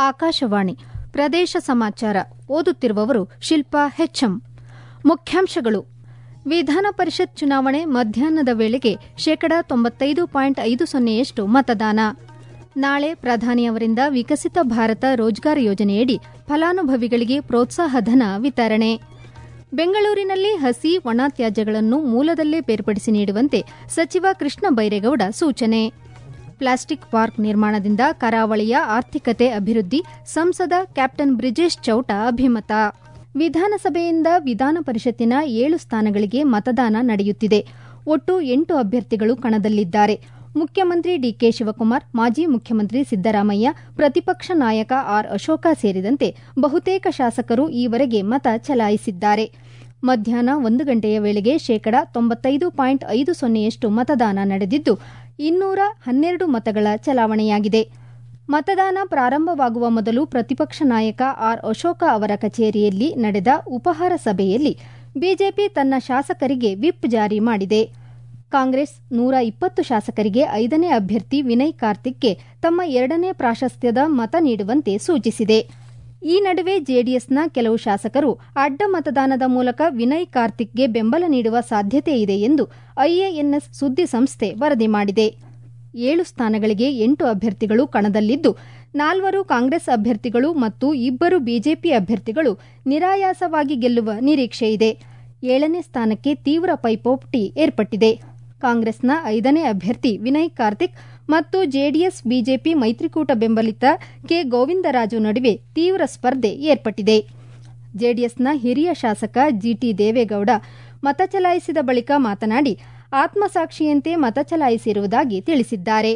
ಆಕಾಶವಾಣಿ ಪ್ರದೇಶ ಸಮಾಚಾರ ಓದುತ್ತಿರುವವರು ಶಿಲ್ಪಾ ಹೆಚ್ಎಂ ಮುಖ್ಯಾಂಶಗಳು ವಿಧಾನ ಪರಿಷತ್ ಚುನಾವಣೆ ಮಧ್ಯಾಹ್ನದ ವೇಳೆಗೆ ಶೇಕಡಾ ತೊಂಬತ್ತೈದು ಪಾಯಿಂಟ್ ಐದು ಸೊನ್ನೆಯಷ್ಟು ಮತದಾನ ನಾಳೆ ಪ್ರಧಾನಿಯವರಿಂದ ವಿಕಸಿತ ಭಾರತ ರೋಜ್ಗಾರ್ ಯೋಜನೆಯಡಿ ಫಲಾನುಭವಿಗಳಿಗೆ ಪ್ರೋತ್ಸಾಹಧನ ವಿತರಣೆ ಬೆಂಗಳೂರಿನಲ್ಲಿ ಹಸಿ ಒಣ ತ್ಯಾಜ್ಯಗಳನ್ನು ಮೂಲದಲ್ಲೇ ಬೇರ್ಪಡಿಸಿ ನೀಡುವಂತೆ ಸಚಿವ ಕೃಷ್ಣ ಬೈರೇಗೌಡ ಸೂಚನೆ ಪ್ಲಾಸ್ಟಿಕ್ ಪಾರ್ಕ್ ನಿರ್ಮಾಣದಿಂದ ಕರಾವಳಿಯ ಆರ್ಥಿಕತೆ ಅಭಿವೃದ್ಧಿ ಸಂಸದ ಕ್ಯಾಪ್ಟನ್ ಬ್ರಿಜೇಶ್ ಚೌಟ ಅಭಿಮತ ವಿಧಾನಸಭೆಯಿಂದ ವಿಧಾನ ಪರಿಷತ್ತಿನ ಏಳು ಸ್ಥಾನಗಳಿಗೆ ಮತದಾನ ನಡೆಯುತ್ತಿದೆ ಒಟ್ಟು ಎಂಟು ಅಭ್ಯರ್ಥಿಗಳು ಕಣದಲ್ಲಿದ್ದಾರೆ ಮುಖ್ಯಮಂತ್ರಿ ಡಿಕೆ ಶಿವಕುಮಾರ್ ಮಾಜಿ ಮುಖ್ಯಮಂತ್ರಿ ಸಿದ್ದರಾಮಯ್ಯ ಪ್ರತಿಪಕ್ಷ ನಾಯಕ ಆರ್ ಅಶೋಕ ಸೇರಿದಂತೆ ಬಹುತೇಕ ಶಾಸಕರು ಈವರೆಗೆ ಮತ ಚಲಾಯಿಸಿದ್ದಾರೆ ಮಧ್ಯಾಹ್ನ ಒಂದು ಗಂಟೆಯ ವೇಳೆಗೆ ಶೇಕಡಾ ತೊಂಬತ್ತೈದು ಪಾಯಿಂಟ್ ಐದು ಸೊನ್ನೆಯಷ್ಟು ಮತದಾನ ನಡೆದಿದ್ದು ಇನ್ನೂರ ಹನ್ನೆರಡು ಮತಗಳ ಚಲಾವಣೆಯಾಗಿದೆ ಮತದಾನ ಪ್ರಾರಂಭವಾಗುವ ಮೊದಲು ಪ್ರತಿಪಕ್ಷ ನಾಯಕ ಆರ್ ಅಶೋಕ ಅವರ ಕಚೇರಿಯಲ್ಲಿ ನಡೆದ ಉಪಹಾರ ಸಭೆಯಲ್ಲಿ ಬಿಜೆಪಿ ತನ್ನ ಶಾಸಕರಿಗೆ ವಿಪ್ ಜಾರಿ ಮಾಡಿದೆ ಕಾಂಗ್ರೆಸ್ ನೂರ ಇಪ್ಪತ್ತು ಶಾಸಕರಿಗೆ ಐದನೇ ಅಭ್ಯರ್ಥಿ ವಿನಯ್ ಕಾರ್ತಿಕ್ಗೆ ತಮ್ಮ ಎರಡನೇ ಪ್ರಾಶಸ್ತ್ಯದ ಮತ ನೀಡುವಂತೆ ಸೂಚಿಸಿದೆ ಈ ನಡುವೆ ಜೆಡಿಎಸ್ನ ಕೆಲವು ಶಾಸಕರು ಅಡ್ಡ ಮತದಾನದ ಮೂಲಕ ವಿನಯ್ ಕಾರ್ತಿಕ್ಗೆ ಬೆಂಬಲ ನೀಡುವ ಸಾಧ್ಯತೆ ಇದೆ ಎಂದು ಐಎಎನ್ಎಸ್ ಸುದ್ದಿ ಸಂಸ್ಥೆ ವರದಿ ಮಾಡಿದೆ ಏಳು ಸ್ಥಾನಗಳಿಗೆ ಎಂಟು ಅಭ್ಯರ್ಥಿಗಳು ಕಣದಲ್ಲಿದ್ದು ನಾಲ್ವರು ಕಾಂಗ್ರೆಸ್ ಅಭ್ಯರ್ಥಿಗಳು ಮತ್ತು ಇಬ್ಬರು ಬಿಜೆಪಿ ಅಭ್ಯರ್ಥಿಗಳು ನಿರಾಯಾಸವಾಗಿ ಗೆಲ್ಲುವ ನಿರೀಕ್ಷೆಯಿದೆ ಏಳನೇ ಸ್ಥಾನಕ್ಕೆ ತೀವ್ರ ಪೈಪೋಟಿ ಏರ್ಪಟ್ಟಿದೆ ಕಾಂಗ್ರೆಸ್ನ ಐದನೇ ಅಭ್ಯರ್ಥಿ ವಿನಯ್ ಕಾರ್ತಿಕ್ ಮತ್ತು ಜೆಡಿಎಸ್ ಬಿಜೆಪಿ ಮೈತ್ರಿಕೂಟ ಬೆಂಬಲಿತ ಕೆ ಗೋವಿಂದರಾಜು ನಡುವೆ ತೀವ್ರ ಸ್ಪರ್ಧೆ ಏರ್ಪಟ್ಟಿದೆ ಜೆಡಿಎಸ್ನ ಹಿರಿಯ ಶಾಸಕ ಜಿಟಿ ದೇವೇಗೌಡ ಮತ ಚಲಾಯಿಸಿದ ಬಳಿಕ ಮಾತನಾಡಿ ಆತ್ಮಸಾಕ್ಷಿಯಂತೆ ಮತ ಚಲಾಯಿಸಿರುವುದಾಗಿ ತಿಳಿಸಿದ್ದಾರೆ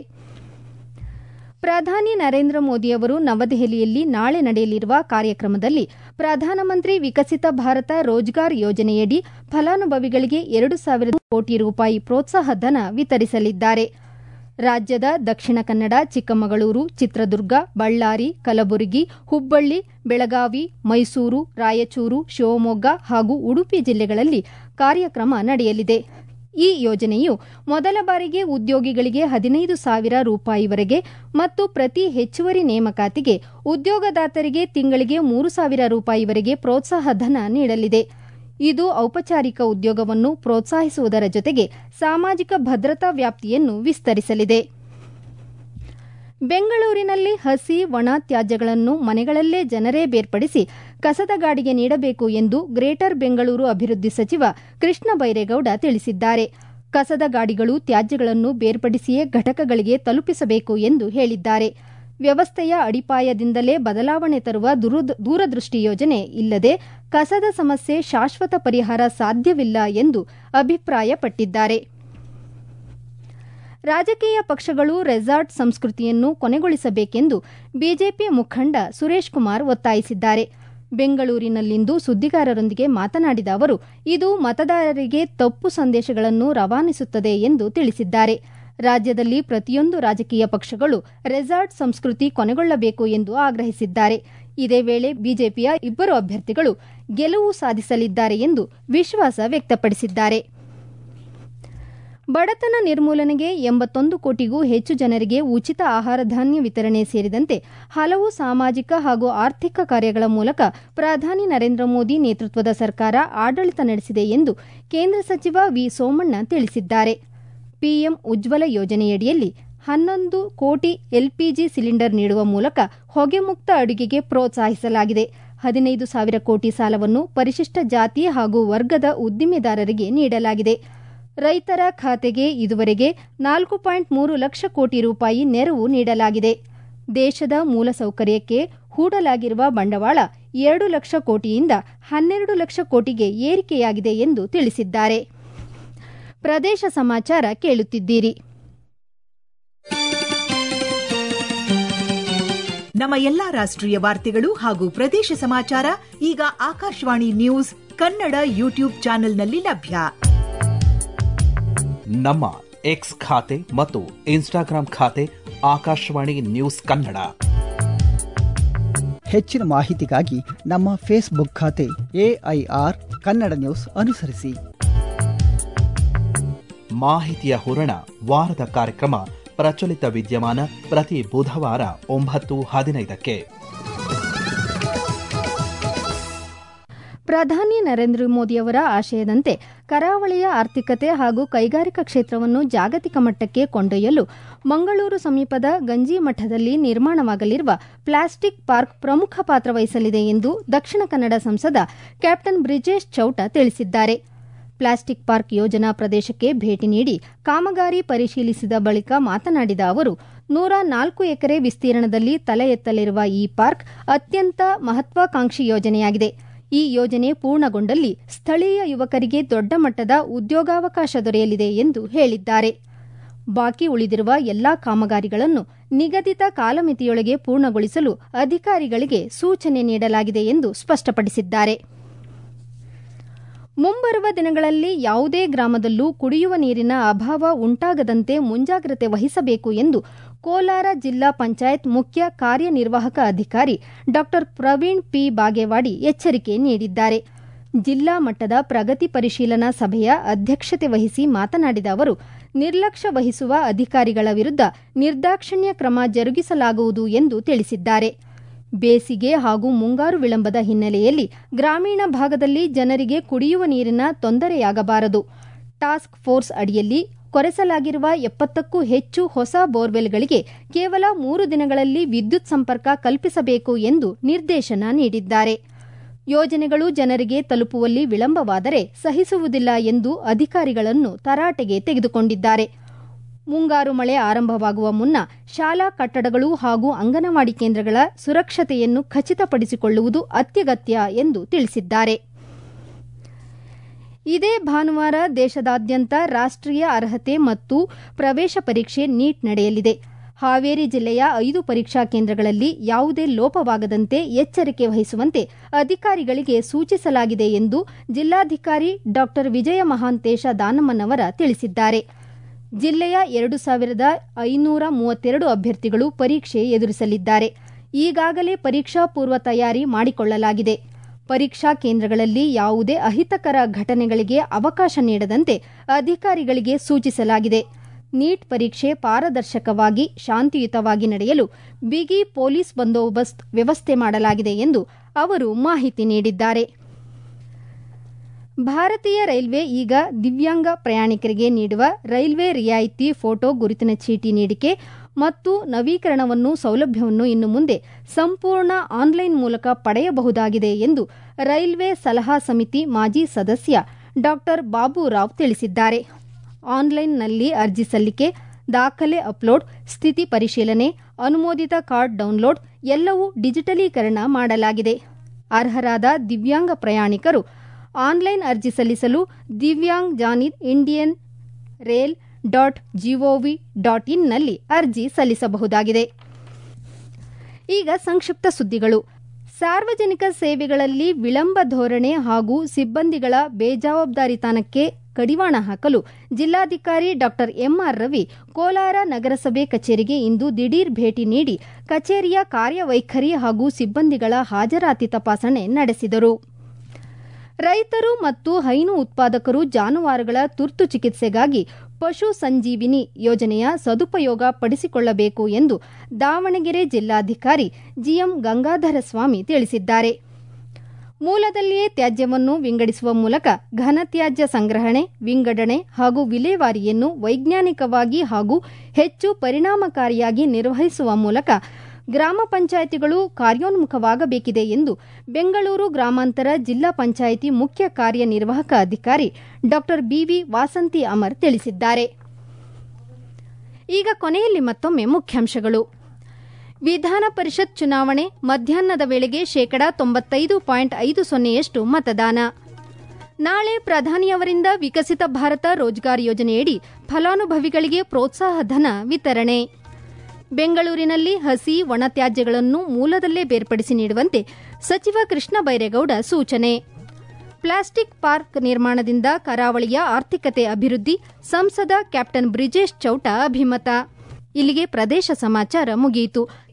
ಪ್ರಧಾನಿ ನರೇಂದ್ರ ಮೋದಿಯವರು ನವದೆಹಲಿಯಲ್ಲಿ ನಾಳೆ ನಡೆಯಲಿರುವ ಕಾರ್ಯಕ್ರಮದಲ್ಲಿ ಪ್ರಧಾನಮಂತ್ರಿ ವಿಕಸಿತ ಭಾರತ ರೋಜ್ಗಾರ್ ಯೋಜನೆಯಡಿ ಫಲಾನುಭವಿಗಳಿಗೆ ಎರಡು ಸಾವಿರ ಕೋಟಿ ರೂಪಾಯಿ ಪ್ರೋತ್ಸಾಹ ಧನ ವಿತರಿಸಲಿದ್ದಾರೆ ರಾಜ್ಯದ ದಕ್ಷಿಣ ಕನ್ನಡ ಚಿಕ್ಕಮಗಳೂರು ಚಿತ್ರದುರ್ಗ ಬಳ್ಳಾರಿ ಕಲಬುರಗಿ ಹುಬ್ಬಳ್ಳಿ ಬೆಳಗಾವಿ ಮೈಸೂರು ರಾಯಚೂರು ಶಿವಮೊಗ್ಗ ಹಾಗೂ ಉಡುಪಿ ಜಿಲ್ಲೆಗಳಲ್ಲಿ ಕಾರ್ಯಕ್ರಮ ನಡೆಯಲಿದೆ ಈ ಯೋಜನೆಯು ಮೊದಲ ಬಾರಿಗೆ ಉದ್ಯೋಗಿಗಳಿಗೆ ಹದಿನೈದು ಸಾವಿರ ರೂಪಾಯಿವರೆಗೆ ಮತ್ತು ಪ್ರತಿ ಹೆಚ್ಚುವರಿ ನೇಮಕಾತಿಗೆ ಉದ್ಯೋಗದಾತರಿಗೆ ತಿಂಗಳಿಗೆ ಮೂರು ಸಾವಿರ ರೂಪಾಯಿವರೆಗೆ ಪ್ರೋತ್ಸಾಹ ಧನ ನೀಡಲಿದೆ ಇದು ಔಪಚಾರಿಕ ಉದ್ಯೋಗವನ್ನು ಪ್ರೋತ್ಸಾಹಿಸುವುದರ ಜೊತೆಗೆ ಸಾಮಾಜಿಕ ಭದ್ರತಾ ವ್ಯಾಪ್ತಿಯನ್ನು ವಿಸ್ತರಿಸಲಿದೆ ಬೆಂಗಳೂರಿನಲ್ಲಿ ಹಸಿ ಒಣ ತ್ಯಾಜ್ಯಗಳನ್ನು ಮನೆಗಳಲ್ಲೇ ಜನರೇ ಬೇರ್ಪಡಿಸಿ ಕಸದ ಗಾಡಿಗೆ ನೀಡಬೇಕು ಎಂದು ಗ್ರೇಟರ್ ಬೆಂಗಳೂರು ಅಭಿವೃದ್ಧಿ ಸಚಿವ ಕೃಷ್ಣ ಬೈರೇಗೌಡ ತಿಳಿಸಿದ್ದಾರೆ ಕಸದ ಗಾಡಿಗಳು ತ್ಯಾಜ್ಯಗಳನ್ನು ಬೇರ್ಪಡಿಸಿಯೇ ಘಟಕಗಳಿಗೆ ತಲುಪಿಸಬೇಕು ಎಂದು ಹೇಳಿದ್ದಾರೆ ವ್ಯವಸ್ಥೆಯ ಅಡಿಪಾಯದಿಂದಲೇ ಬದಲಾವಣೆ ತರುವ ದೂರದೃಷ್ಟಿ ಯೋಜನೆ ಇಲ್ಲದೆ ಕಸದ ಸಮಸ್ಯೆ ಶಾಶ್ವತ ಪರಿಹಾರ ಸಾಧ್ಯವಿಲ್ಲ ಎಂದು ಅಭಿಪ್ರಾಯಪಟ್ಟಿದ್ದಾರೆ ರಾಜಕೀಯ ಪಕ್ಷಗಳು ರೆಸಾರ್ಟ್ ಸಂಸ್ಕೃತಿಯನ್ನು ಕೊನೆಗೊಳಿಸಬೇಕೆಂದು ಬಿಜೆಪಿ ಮುಖಂಡ ಸುರೇಶ್ ಕುಮಾರ್ ಒತ್ತಾಯಿಸಿದ್ದಾರೆ ಬೆಂಗಳೂರಿನಲ್ಲಿಂದು ಸುದ್ದಿಗಾರರೊಂದಿಗೆ ಮಾತನಾಡಿದ ಅವರು ಇದು ಮತದಾರರಿಗೆ ತಪ್ಪು ಸಂದೇಶಗಳನ್ನು ರವಾನಿಸುತ್ತದೆ ಎಂದು ತಿಳಿಸಿದ್ದಾರೆ ರಾಜ್ಯದಲ್ಲಿ ಪ್ರತಿಯೊಂದು ರಾಜಕೀಯ ಪಕ್ಷಗಳು ರೆಸಾರ್ಟ್ ಸಂಸ್ಕೃತಿ ಕೊನೆಗೊಳ್ಳಬೇಕು ಎಂದು ಆಗ್ರಹಿಸಿದ್ದಾರೆ ಇದೇ ವೇಳೆ ಬಿಜೆಪಿಯ ಇಬ್ಬರು ಅಭ್ಯರ್ಥಿಗಳು ಗೆಲುವು ಸಾಧಿಸಲಿದ್ದಾರೆ ಎಂದು ವಿಶ್ವಾಸ ವ್ಯಕ್ತಪಡಿಸಿದ್ದಾರೆ ಬಡತನ ನಿರ್ಮೂಲನೆಗೆ ಎಂಬತ್ತೊಂದು ಕೋಟಿಗೂ ಹೆಚ್ಚು ಜನರಿಗೆ ಉಚಿತ ಆಹಾರ ಧಾನ್ಯ ವಿತರಣೆ ಸೇರಿದಂತೆ ಹಲವು ಸಾಮಾಜಿಕ ಹಾಗೂ ಆರ್ಥಿಕ ಕಾರ್ಯಗಳ ಮೂಲಕ ಪ್ರಧಾನಿ ನರೇಂದ್ರ ಮೋದಿ ನೇತೃತ್ವದ ಸರ್ಕಾರ ಆಡಳಿತ ನಡೆಸಿದೆ ಎಂದು ಕೇಂದ್ರ ಸಚಿವ ವಿ ಸೋಮಣ್ಣ ತಿಳಿಸಿದ್ದಾರೆ ಪಿಎಂ ಉಜ್ವಲ ಯೋಜನೆಯಡಿಯಲ್ಲಿ ಹನ್ನೊಂದು ಕೋಟಿ ಎಲ್ಪಿಜಿ ಸಿಲಿಂಡರ್ ನೀಡುವ ಮೂಲಕ ಹೊಗೆ ಮುಕ್ತ ಅಡುಗೆಗೆ ಪ್ರೋತ್ಸಾಹಿಸಲಾಗಿದೆ ಹದಿನೈದು ಸಾವಿರ ಕೋಟಿ ಸಾಲವನ್ನು ಪರಿಶಿಷ್ಟ ಜಾತಿ ಹಾಗೂ ವರ್ಗದ ಉದ್ದಿಮೆದಾರರಿಗೆ ನೀಡಲಾಗಿದೆ ರೈತರ ಖಾತೆಗೆ ಇದುವರೆಗೆ ನಾಲ್ಕು ಪಾಯಿಂಟ್ ಮೂರು ಲಕ್ಷ ಕೋಟಿ ರೂಪಾಯಿ ನೆರವು ನೀಡಲಾಗಿದೆ ದೇಶದ ಮೂಲಸೌಕರ್ಯಕ್ಕೆ ಹೂಡಲಾಗಿರುವ ಬಂಡವಾಳ ಎರಡು ಲಕ್ಷ ಕೋಟಿಯಿಂದ ಹನ್ನೆರಡು ಲಕ್ಷ ಕೋಟಿಗೆ ಏರಿಕೆಯಾಗಿದೆ ಎಂದು ತಿಳಿಸಿದ್ದಾರೆ ಪ್ರದೇಶ ಸಮಾಚಾರ ಕೇಳುತ್ತಿದ್ದೀರಿ ನಮ್ಮ ಎಲ್ಲಾ ರಾಷ್ಟ್ರೀಯ ವಾರ್ತೆಗಳು ಹಾಗೂ ಪ್ರದೇಶ ಸಮಾಚಾರ ಈಗ ಆಕಾಶವಾಣಿ ನ್ಯೂಸ್ ಕನ್ನಡ ಯೂಟ್ಯೂಬ್ ಚಾನೆಲ್ನಲ್ಲಿ ಲಭ್ಯ ನಮ್ಮ ಎಕ್ಸ್ ಖಾತೆ ಮತ್ತು ಇನ್ಸ್ಟಾಗ್ರಾಂ ಖಾತೆ ಆಕಾಶವಾಣಿ ನ್ಯೂಸ್ ಕನ್ನಡ ಹೆಚ್ಚಿನ ಮಾಹಿತಿಗಾಗಿ ನಮ್ಮ ಫೇಸ್ಬುಕ್ ಖಾತೆ ಎಐಆರ್ ಕನ್ನಡ ನ್ಯೂಸ್ ಅನುಸರಿಸಿ ಮಾಹಿತಿಯ ಹೂರಣ ವಾರದ ಕಾರ್ಯಕ್ರಮ ಪ್ರಚಲಿತ ವಿದ್ಯಮಾನ ಪ್ರತಿ ಬುಧವಾರ ಒಂಬತ್ತು ಹದಿನೈದಕ್ಕೆ ಪ್ರಧಾನಿ ನರೇಂದ್ರ ಮೋದಿಯವರ ಆಶಯದಂತೆ ಕರಾವಳಿಯ ಆರ್ಥಿಕತೆ ಹಾಗೂ ಕೈಗಾರಿಕಾ ಕ್ಷೇತ್ರವನ್ನು ಜಾಗತಿಕ ಮಟ್ಟಕ್ಕೆ ಕೊಂಡೊಯ್ಯಲು ಮಂಗಳೂರು ಸಮೀಪದ ಗಂಜಿಮಠದಲ್ಲಿ ನಿರ್ಮಾಣವಾಗಲಿರುವ ಪ್ಲಾಸ್ಟಿಕ್ ಪಾರ್ಕ್ ಪ್ರಮುಖ ಪಾತ್ರ ವಹಿಸಲಿದೆ ಎಂದು ದಕ್ಷಿಣ ಕನ್ನಡ ಸಂಸದ ಕ್ಯಾಪ್ಟನ್ ಬ್ರಿಜೇಶ್ ಚೌಟ ತಿಳಿಸಿದ್ದಾರೆ ಪ್ಲಾಸ್ಟಿಕ್ ಪಾರ್ಕ್ ಯೋಜನಾ ಪ್ರದೇಶಕ್ಕೆ ಭೇಟಿ ನೀಡಿ ಕಾಮಗಾರಿ ಪರಿಶೀಲಿಸಿದ ಬಳಿಕ ಮಾತನಾಡಿದ ಅವರು ನೂರ ನಾಲ್ಕು ಎಕರೆ ವಿಸ್ತೀರ್ಣದಲ್ಲಿ ತಲೆ ಎತ್ತಲಿರುವ ಈ ಪಾರ್ಕ್ ಅತ್ಯಂತ ಮಹತ್ವಾಕಾಂಕ್ಷಿ ಯೋಜನೆಯಾಗಿದೆ ಈ ಯೋಜನೆ ಪೂರ್ಣಗೊಂಡಲ್ಲಿ ಸ್ಥಳೀಯ ಯುವಕರಿಗೆ ದೊಡ್ಡ ಮಟ್ಟದ ಉದ್ಯೋಗಾವಕಾಶ ದೊರೆಯಲಿದೆ ಎಂದು ಹೇಳಿದ್ದಾರೆ ಬಾಕಿ ಉಳಿದಿರುವ ಎಲ್ಲಾ ಕಾಮಗಾರಿಗಳನ್ನು ನಿಗದಿತ ಕಾಲಮಿತಿಯೊಳಗೆ ಪೂರ್ಣಗೊಳಿಸಲು ಅಧಿಕಾರಿಗಳಿಗೆ ಸೂಚನೆ ನೀಡಲಾಗಿದೆ ಎಂದು ಸ್ಪಷ್ಟಪಡಿಸಿದ್ದಾರೆ ಮುಂಬರುವ ದಿನಗಳಲ್ಲಿ ಯಾವುದೇ ಗ್ರಾಮದಲ್ಲೂ ಕುಡಿಯುವ ನೀರಿನ ಅಭಾವ ಉಂಟಾಗದಂತೆ ಮುಂಜಾಗ್ರತೆ ವಹಿಸಬೇಕು ಎಂದು ಕೋಲಾರ ಜಿಲ್ಲಾ ಪಂಚಾಯತ್ ಮುಖ್ಯ ಕಾರ್ಯನಿರ್ವಾಹಕ ಅಧಿಕಾರಿ ಡಾ ಪ್ರವೀಣ್ ಪಿ ಬಾಗೇವಾಡಿ ಎಚ್ಚರಿಕೆ ನೀಡಿದ್ದಾರೆ ಜಿಲ್ಲಾ ಮಟ್ಟದ ಪ್ರಗತಿ ಪರಿಶೀಲನಾ ಸಭೆಯ ಅಧ್ಯಕ್ಷತೆ ವಹಿಸಿ ಮಾತನಾಡಿದ ಅವರು ನಿರ್ಲಕ್ಷ್ಯ ವಹಿಸುವ ಅಧಿಕಾರಿಗಳ ವಿರುದ್ಧ ನಿರ್ದಾಕ್ಷಿಣ್ಯ ಕ್ರಮ ಜರುಗಿಸಲಾಗುವುದು ಎಂದು ತಿಳಿಸಿದ್ದಾರೆ ಬೇಸಿಗೆ ಹಾಗೂ ಮುಂಗಾರು ವಿಳಂಬದ ಹಿನ್ನೆಲೆಯಲ್ಲಿ ಗ್ರಾಮೀಣ ಭಾಗದಲ್ಲಿ ಜನರಿಗೆ ಕುಡಿಯುವ ನೀರಿನ ತೊಂದರೆಯಾಗಬಾರದು ಟಾಸ್ಕ್ ಫೋರ್ಸ್ ಅಡಿಯಲ್ಲಿ ಕೊರೆಸಲಾಗಿರುವ ಎಪ್ಪತ್ತಕ್ಕೂ ಹೆಚ್ಚು ಹೊಸ ಬೋರ್ವೆಲ್ಗಳಿಗೆ ಕೇವಲ ಮೂರು ದಿನಗಳಲ್ಲಿ ವಿದ್ಯುತ್ ಸಂಪರ್ಕ ಕಲ್ಪಿಸಬೇಕು ಎಂದು ನಿರ್ದೇಶನ ನೀಡಿದ್ದಾರೆ ಯೋಜನೆಗಳು ಜನರಿಗೆ ತಲುಪುವಲ್ಲಿ ವಿಳಂಬವಾದರೆ ಸಹಿಸುವುದಿಲ್ಲ ಎಂದು ಅಧಿಕಾರಿಗಳನ್ನು ತರಾಟೆಗೆ ತೆಗೆದುಕೊಂಡಿದ್ದಾರೆ ಮುಂಗಾರು ಮಳೆ ಆರಂಭವಾಗುವ ಮುನ್ನ ಶಾಲಾ ಕಟ್ಟಡಗಳು ಹಾಗೂ ಅಂಗನವಾಡಿ ಕೇಂದ್ರಗಳ ಸುರಕ್ಷತೆಯನ್ನು ಖಚಿತಪಡಿಸಿಕೊಳ್ಳುವುದು ಅತ್ಯಗತ್ಯ ಎಂದು ತಿಳಿಸಿದ್ದಾರೆ ಇದೇ ಭಾನುವಾರ ದೇಶದಾದ್ಯಂತ ರಾಷ್ಟ್ರೀಯ ಅರ್ಹತೆ ಮತ್ತು ಪ್ರವೇಶ ಪರೀಕ್ಷೆ ನೀಟ್ ನಡೆಯಲಿದೆ ಹಾವೇರಿ ಜಿಲ್ಲೆಯ ಐದು ಪರೀಕ್ಷಾ ಕೇಂದ್ರಗಳಲ್ಲಿ ಯಾವುದೇ ಲೋಪವಾಗದಂತೆ ಎಚ್ಚರಿಕೆ ವಹಿಸುವಂತೆ ಅಧಿಕಾರಿಗಳಿಗೆ ಸೂಚಿಸಲಾಗಿದೆ ಎಂದು ಜಿಲ್ಲಾಧಿಕಾರಿ ಡಾ ವಿಜಯ ಮಹಾಂತೇಶ ದಾನಮ್ಮನವರ ತಿಳಿಸಿದ್ದಾರೆ ಜಿಲ್ಲೆಯ ಎರಡು ಸಾವಿರದ ಐನೂರ ಮೂವತ್ತೆರಡು ಅಭ್ಯರ್ಥಿಗಳು ಪರೀಕ್ಷೆ ಎದುರಿಸಲಿದ್ದಾರೆ ಈಗಾಗಲೇ ಪರೀಕ್ಷಾ ಪೂರ್ವ ತಯಾರಿ ಮಾಡಿಕೊಳ್ಳಲಾಗಿದೆ ಪರೀಕ್ಷಾ ಕೇಂದ್ರಗಳಲ್ಲಿ ಯಾವುದೇ ಅಹಿತಕರ ಘಟನೆಗಳಿಗೆ ಅವಕಾಶ ನೀಡದಂತೆ ಅಧಿಕಾರಿಗಳಿಗೆ ಸೂಚಿಸಲಾಗಿದೆ ನೀಟ್ ಪರೀಕ್ಷೆ ಪಾರದರ್ಶಕವಾಗಿ ಶಾಂತಿಯುತವಾಗಿ ನಡೆಯಲು ಬಿಗಿ ಪೊಲೀಸ್ ಬಂದೋಬಸ್ತ್ ವ್ಯವಸ್ಥೆ ಮಾಡಲಾಗಿದೆ ಎಂದು ಅವರು ಮಾಹಿತಿ ನೀಡಿದ್ದಾರೆ ಭಾರತೀಯ ರೈಲ್ವೆ ಈಗ ದಿವ್ಯಾಂಗ ಪ್ರಯಾಣಿಕರಿಗೆ ನೀಡುವ ರೈಲ್ವೆ ರಿಯಾಯಿತಿ ಫೋಟೋ ಗುರುತಿನ ಚೀಟಿ ನೀಡಿಕೆ ಮತ್ತು ನವೀಕರಣವನ್ನು ಸೌಲಭ್ಯವನ್ನು ಇನ್ನು ಮುಂದೆ ಸಂಪೂರ್ಣ ಆನ್ಲೈನ್ ಮೂಲಕ ಪಡೆಯಬಹುದಾಗಿದೆ ಎಂದು ರೈಲ್ವೆ ಸಲಹಾ ಸಮಿತಿ ಮಾಜಿ ಸದಸ್ಯ ಡಾ ಬಾಬುರಾವ್ ತಿಳಿಸಿದ್ದಾರೆ ಆನ್ಲೈನ್ನಲ್ಲಿ ಅರ್ಜಿ ಸಲ್ಲಿಕೆ ದಾಖಲೆ ಅಪ್ಲೋಡ್ ಸ್ಥಿತಿ ಪರಿಶೀಲನೆ ಅನುಮೋದಿತ ಕಾರ್ಡ್ ಡೌನ್ಲೋಡ್ ಎಲ್ಲವೂ ಡಿಜಿಟಲೀಕರಣ ಮಾಡಲಾಗಿದೆ ಅರ್ಹರಾದ ದಿವ್ಯಾಂಗ ಪ್ರಯಾಣಿಕರು ಆನ್ಲೈನ್ ಅರ್ಜಿ ಸಲ್ಲಿಸಲು ದಿವ್ಯಾಂಗ್ ಜಾನಿದ್ Indian rail dot G O V dot ಇನ್ನಲ್ಲಿ ಅರ್ಜಿ ಸಲ್ಲಿಸಬಹುದಾಗಿದೆ ಈಗ ಸಂಕ್ಷಿಪ್ತ ಸುದ್ದಿಗಳು ಸಾರ್ವಜನಿಕ ಸೇವೆಗಳಲ್ಲಿ ವಿಳಂಬ ಧೋರಣೆ ಹಾಗೂ ಸಿಬ್ಬಂದಿಗಳ ಬೇಜವಾಬ್ದಾರಿತನಕ್ಕೆ ಕಡಿವಾಣ ಹಾಕಲು ಜಿಲ್ಲಾಧಿಕಾರಿ ಡಾ ಎಂಆರ್ ರವಿ ಕೋಲಾರ ನಗರಸಭೆ ಕಚೇರಿಗೆ ಇಂದು ದಿಢೀರ್ ಭೇಟಿ ನೀಡಿ ಕಚೇರಿಯ ಕಾರ್ಯವೈಖರಿ ಹಾಗೂ ಸಿಬ್ಬಂದಿಗಳ ಹಾಜರಾತಿ ತಪಾಸಣೆ ನಡೆಸಿದರು ರೈತರು ಮತ್ತು ಹೈನು ಉತ್ಪಾದಕರು ಜಾನುವಾರುಗಳ ತುರ್ತು ಚಿಕಿತ್ಸೆಗಾಗಿ ಪಶು ಸಂಜೀವಿನಿ ಯೋಜನೆಯ ಸದುಪಯೋಗ ಪಡಿಸಿಕೊಳ್ಳಬೇಕು ಎಂದು ದಾವಣಗೆರೆ ಜಿಲ್ಲಾಧಿಕಾರಿ ಜಿಎಂ ಗಂಗಾಧರ ಸ್ವಾಮಿ ತಿಳಿಸಿದ್ದಾರೆ ಮೂಲದಲ್ಲಿಯೇ ತ್ಯಾಜ್ಯವನ್ನು ವಿಂಗಡಿಸುವ ಮೂಲಕ ಘನತ್ಯಾಜ್ಯ ಸಂಗ್ರಹಣೆ ವಿಂಗಡಣೆ ಹಾಗೂ ವಿಲೇವಾರಿಯನ್ನು ವೈಜ್ಞಾನಿಕವಾಗಿ ಹಾಗೂ ಹೆಚ್ಚು ಪರಿಣಾಮಕಾರಿಯಾಗಿ ನಿರ್ವಹಿಸುವ ಮೂಲಕ ಗ್ರಾಮ ಪಂಚಾಯಿತಿಗಳು ಕಾರ್ಯೋನ್ಮುಖವಾಗಬೇಕಿದೆ ಎಂದು ಬೆಂಗಳೂರು ಗ್ರಾಮಾಂತರ ಜಿಲ್ಲಾ ಪಂಚಾಯಿತಿ ಮುಖ್ಯ ಕಾರ್ಯನಿರ್ವಾಹಕ ಅಧಿಕಾರಿ ಡಾ ಬಿವಿ ವಾಸಂತಿ ಅಮರ್ ತಿಳಿಸಿದ್ದಾರೆ ಈಗ ಕೊನೆಯಲ್ಲಿ ಮತ್ತೊಮ್ಮೆ ಮುಖ್ಯಾಂಶಗಳು ವಿಧಾನ ಪರಿಷತ್ ಚುನಾವಣೆ ಮಧ್ಯಾಹ್ನದ ವೇಳೆಗೆ ಶೇಕಡಾ ತೊಂಬತ್ತೈದು ಪಾಯಿಂಟ್ ಐದು ಸೊನ್ನೆಯಷ್ಟು ಮತದಾನ ನಾಳೆ ಪ್ರಧಾನಿಯವರಿಂದ ವಿಕಸಿತ ಭಾರತ ರೋಜ್ಗಾರ್ ಯೋಜನೆಯಡಿ ಫಲಾನುಭವಿಗಳಿಗೆ ಪ್ರೋತ್ಸಾಹ ಧನ ವಿತರಣೆ ಬೆಂಗಳೂರಿನಲ್ಲಿ ಹಸಿ ಒಣ ತ್ಯಾಜ್ಯಗಳನ್ನು ಮೂಲದಲ್ಲೇ ಬೇರ್ಪಡಿಸಿ ನೀಡುವಂತೆ ಸಚಿವ ಕೃಷ್ಣ ಬೈರೇಗೌಡ ಸೂಚನೆ ಪ್ಲಾಸ್ಟಿಕ್ ಪಾರ್ಕ್ ನಿರ್ಮಾಣದಿಂದ ಕರಾವಳಿಯ ಆರ್ಥಿಕತೆ ಅಭಿವೃದ್ಧಿ ಸಂಸದ ಕ್ಯಾಪ್ಟನ್ ಬ್ರಿಜೇಶ್ ಚೌಟ ಅಭಿಮತ ಇಲ್ಲಿಗೆ ಪ್ರದೇಶ ಸಮಾಚಾರ ಮುಗಿಯಿತು